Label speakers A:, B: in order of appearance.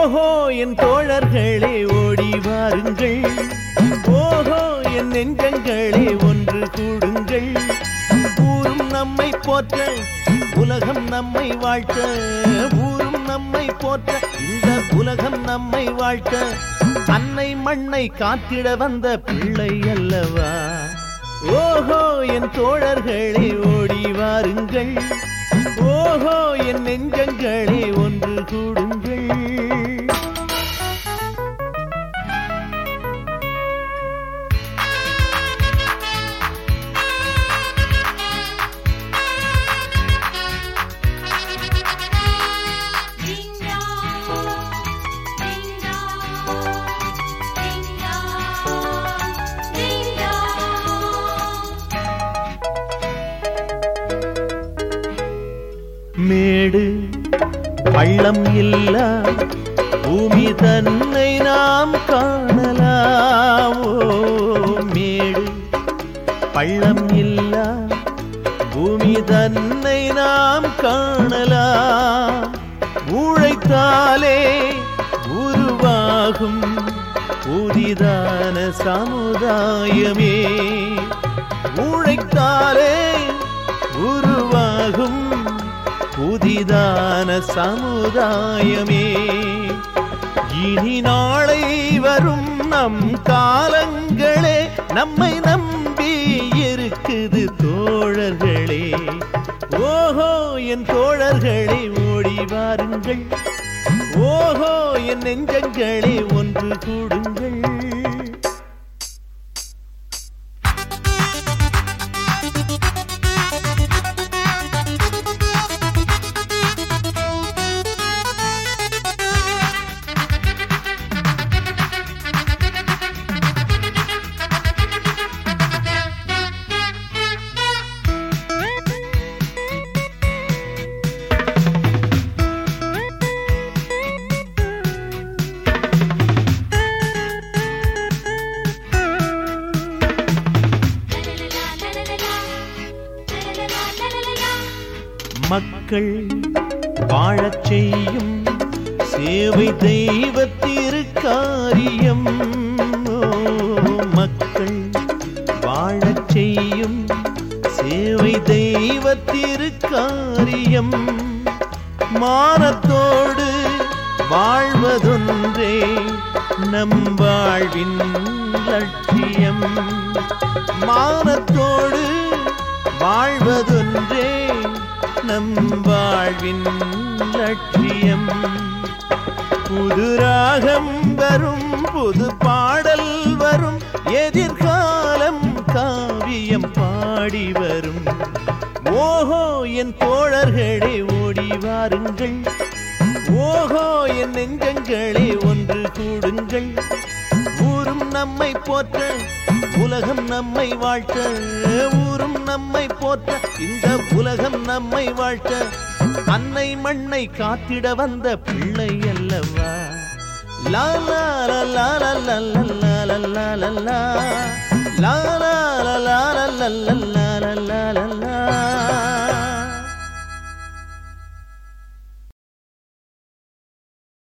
A: ஓஹோ என் தோழர்களே ஓடி வாருங்கள் ஓஹோ என் நெஞ்சங்களே ஒன்று கூடுங்கள் ஊரும் நம்மை போற்ற உலகம் நம்மை வாழ்த்த ஊரும் நம்மை போற்ற இந்த உலகம் நம்மை வாழ்த்த அன்னை மண்ணை காத்திட வந்த பிள்ளை அல்லவா ஓஹோ என் தோழர்களே ஓடி வாருங்கள் ஓஹோ என் நெஞ்சங்களே ஒன்று கூடுங்கள்
B: Ding dong, ding dong, ding dong, ding dong.
A: மேடு பள்ளம் இல்ல பூமி தன்னை நாம் காணலாம் ஓ, மேடு பள்ளம் இல்ல பூமி தன்னை நாம் காணலாம் உழைத்தாலே உருவாகும் புதிதான சமுதாயமே உழைத்தாலே உருவாகும் புதிதான சமுதாயமே இனி நாளை வரும் நம் காலங்களே நம்மை நம்பி இருக்குது தோழர்களே ஓஹோ என் தோழர்களே ஓடி வாருங்கள் ஓஹோ என் நெஞ்சங்களே ஒன்று கூடுங்கள் மக்கள் வாழச் செய்யும் சேவை தெய்வத்திருக்காரியம் ஓ, மக்கள் வாழச் செய்யும் சேவை தெய்வத்திருக்காரியம் மானத்தோடு வாழ்வதொன்றே நம் வாழ்வின் லட்சியம் மானத்தோடு வாழ்வதொன்றே நம் வாழ்வின் லட்சியம் புது ராகம் வரும் புது பாடல் வரும் எதிர்காலம் காவியம் பாடி வரும் ஓஹோ என் தோழர்களே ஓடி வாருங்கள் ஓஹோ என் நெஞ்சங்களே ஒன்று கூடுங்கள் ஊரும் நம்மை போற்ற உலகம் நம்மை வாழ்த்த ஊரும் நம்மை போற்ற இந்த உலகம் நம்மை வாழ்த்த அன்னை மண்ணை காத்திட வந்த பிள்ளை அல்லவா லா லா லா லா லா லா லா லா லா லா லா லா லா லா லா லா லா லா